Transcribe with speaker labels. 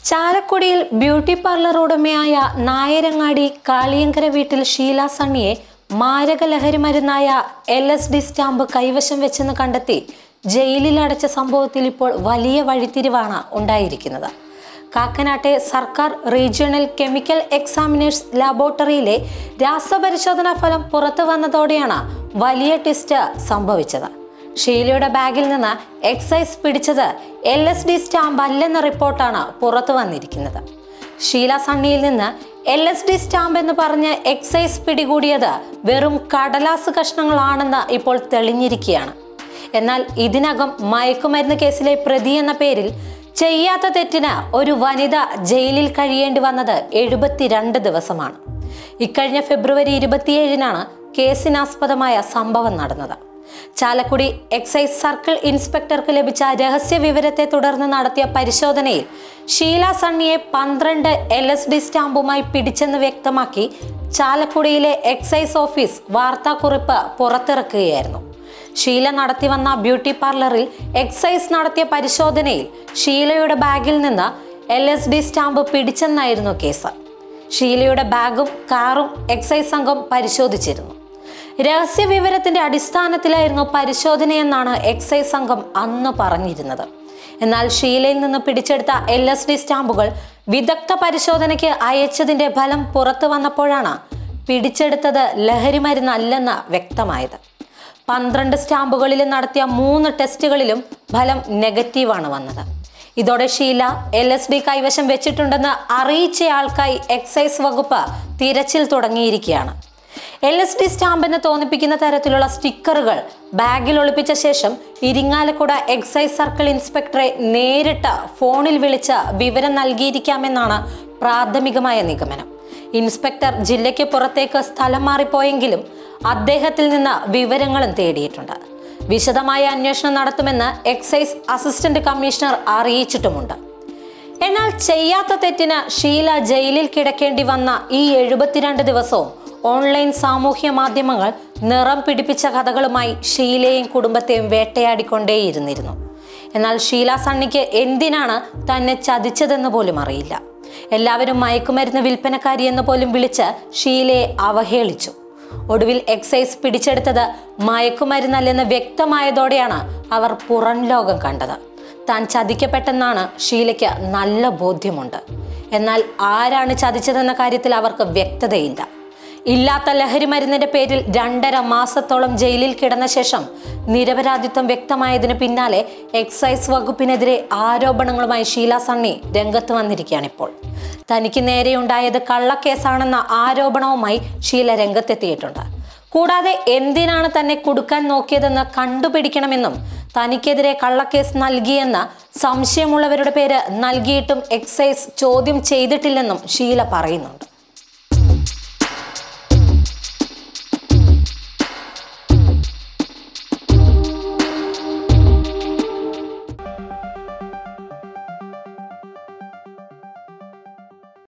Speaker 1: ചാലക്കുടിയിൽ beauty parlour ഉടമയായ നായരങ്ങാടി കാളിയങ്കര വീട്ടിൽ ഷീല സണ്ണിയെ മാരക ലഹരി മരുന്നായ എൽ എസ് ഡി സ്റ്റാമ്പ് കൈവശം വെച്ചെന്ന് കണ്ടെത്തി ജയിലിൽ അടച്ച സംഭവത്തിൽ ഇപ്പോൾ വലിയ വഴിത്തിരിവാണ് ഉണ്ടായിരിക്കുന്നത് കാക്കനാട്ടെ സർക്കാർ റീജിയണൽ കെമിക്കൽ എക്സാമിനേഴ്സ് ലാബോറട്ടറിയിലെ രാസപരിശോധനാ ഫലം പുറത്തു വന്നതോടെയാണ് വലിയ ട്വിസ്റ്റ് സംഭവിച്ചത് ഷീലയുടെ ബാഗിൽ നിന്ന് എക്സൈസ് പിടിച്ചത് എൽ എസ് ഡി സ്റ്റാമ്പ് അല്ലെന്ന റിപ്പോർട്ടാണ് പുറത്തു വന്നിരിക്കുന്നത് ഷീല സണ്ണിയിൽ നിന്ന് എൽ എസ് ഡി സ്റ്റാമ്പ് എന്ന് പറഞ്ഞ് എക്സൈസ് പിടികൂടിയത് വെറും കടലാസ് കഷ്ണങ്ങളാണെന്ന് ഇപ്പോൾ തെളിഞ്ഞിരിക്കുകയാണ് എന്നാൽ ഇതിനകം മയക്കുമരുന്ന് കേസിലെ പ്രതി എന്ന പേരിൽ ചെയ്യാത്ത തെറ്റിന് ഒരു വനിത ജയിലിൽ കഴിയേണ്ടി വന്നത് എഴുപത്തിരണ്ട് ദിവസമാണ് ഇക്കഴിഞ്ഞ ഫെബ്രുവരി ഇരുപത്തിയേഴിനാണ് കേസിനാസ്പദമായ സംഭവം നടന്നത് ചാലക്കുടി എക്സൈസ് സർക്കിൾ ഇൻസ്പെക്ടർക്ക് ലഭിച്ച രഹസ്യ വിവരത്തെ തുടർന്ന് നടത്തിയ പരിശോധനയിൽ ഷീല സണ്ണിയെ പന്ത്രണ്ട് എൽ എസ് ഡി സ്റ്റാമ്പുമായി പിടിച്ചെന്ന് വ്യക്തമാക്കി ചാലക്കുടിയിലെ എക്സൈസ് ഓഫീസ് വാർത്താക്കുറിപ്പ് പുറത്തിറക്കുകയായിരുന്നു ഷീല നടത്തി വന്ന ബ്യൂട്ടി പാർലറിൽ എക്സൈസ് നടത്തിയ പരിശോധനയിൽ ഷീലയുടെ ബാഗിൽ നിന്ന് എൽ എസ് ഡി സ്റ്റാമ്പ് പിടിച്ചെന്നായിരുന്നു കേസ് ഷീലയുടെ ബാഗും കാറും എക്സൈസ് സംഘം പരിശോധിച്ചിരുന്നു രഹസ്യ വിവരത്തിന്റെ അടിസ്ഥാനത്തിലായിരുന്നു പരിശോധനയെന്നാണ് എക്സൈസ് സംഘം അന്ന് പറഞ്ഞിരുന്നത് എന്നാൽ ഷീലയിൽ നിന്ന് പിടിച്ചെടുത്ത എൽ എസ് ഡി സ്റ്റാമ്പുകൾ വിദഗ്ധ പരിശോധനയ്ക്ക് അയച്ചതിന്റെ ഫലം പുറത്തു വന്നപ്പോഴാണ് പിടിച്ചെടുത്തത് ലഹരി മരുന്നല്ലെന്ന് വ്യക്തമായത് പന്ത്രണ്ട് സ്റ്റാമ്പുകളിൽ നടത്തിയ മൂന്ന് ടെസ്റ്റുകളിലും ഫലം നെഗറ്റീവാണ് വന്നത് ഇതോടെ ഷീല എൽ എസ് ഡി കൈവശം വെച്ചിട്ടുണ്ടെന്ന് അറിയിച്ചയാൾക്കായി എക്സൈസ് വകുപ്പ് തിരച്ചിൽ തുടങ്ങിയിരിക്കുകയാണ് എൽ എസ് ഡി സ്റ്റാമ്പെന്ന് തോന്നിപ്പിക്കുന്ന തരത്തിലുള്ള സ്റ്റിക്കറുകൾ ബാഗിൽ ഒളിപ്പിച്ച ശേഷം ഇരിങ്ങാലക്കുട എക്സൈസ് സർക്കിൾ ഇൻസ്പെക്ടറെ നേരിട്ട് ഫോണിൽ വിളിച്ച് വിവരം നൽകിയിരിക്കാമെന്നാണ് പ്രാഥമികമായ നിഗമനം ഇൻസ്പെക്ടർ ജില്ലയ്ക്ക് പുറത്തേക്ക് സ്ഥലം മാറിപ്പോയെങ്കിലും അദ്ദേഹത്തിൽ നിന്ന് വിവരങ്ങളും തേടിയിട്ടുണ്ട് വിശദമായ അന്വേഷണം നടത്തുമെന്ന് എക്സൈസ് അസിസ്റ്റന്റ് കമ്മീഷണർ അറിയിച്ചിട്ടുമുണ്ട് എന്നാൽ ചെയ്യാത്ത തെറ്റിന് ഷീല ജയിലിൽ കിടക്കേണ്ടി വന്ന ഈ എഴുപത്തിരണ്ട് ദിവസവും ഓൺലൈൻ സാമൂഹ്യ മാധ്യമങ്ങൾ നിറം പിടിപ്പിച്ച കഥകളുമായി ഷീലയും കുടുംബത്തെയും വേട്ടയാടിക്കൊണ്ടേയിരുന്നിരുന്നു എന്നാൽ ഷീല സണ്ണിക്ക് എന്തിനാണ് തന്നെ ചതിച്ചതെന്ന് പോലും അറിയില്ല എല്ലാവരും മയക്കുമരുന്ന് വിൽപ്പനക്കാരി എന്ന് പോലും വിളിച്ച് ഷീലയെ അവഹേളിച്ചു ഒടുവിൽ എക്സൈസ് പിടിച്ചെടുത്തത് മയക്കുമരുന്നല്ലെന്ന് വ്യക്തമായതോടെയാണ് അവർ പുറം ലോകം കണ്ടത് താൻ ചതിക്കപ്പെട്ടെന്നാണ് ഷീലയ്ക്ക് നല്ല ബോധ്യമുണ്ട് എന്നാൽ ആരാണ് ചതിച്ചതെന്ന കാര്യത്തിൽ അവർക്ക് വ്യക്തതയില്ല ഇല്ലാത്ത ലഹരി മരുന്നിന്റെ പേരിൽ രണ്ടര മാസത്തോളം ജയിലിൽ കിടന്ന ശേഷം നിരപരാധിത്വം വ്യക്തമായതിന് പിന്നാലെ എക്സൈസ് വകുപ്പിനെതിരെ ആരോപണങ്ങളുമായി ഷീല സണ്ണി രംഗത്ത് വന്നിരിക്കുകയാണ് ഇപ്പോൾ തനിക്ക് നേരെയുണ്ടായത് കള്ളക്കേസാണെന്ന ആരോപണവുമായി ഷീല രംഗത്തെത്തിയിട്ടുണ്ട് കൂടാതെ എന്തിനാണ് തന്നെ കൊടുക്കാൻ നോക്കിയതെന്ന് കണ്ടുപിടിക്കണമെന്നും തനിക്കെതിരെ കള്ളക്കേസ് നൽകിയെന്ന് സംശയമുള്ളവരുടെ പേര് നൽകിയിട്ടും എക്സൈസ് ചോദ്യം ചെയ്തിട്ടില്ലെന്നും ഷീല പറയുന്നുണ്ട്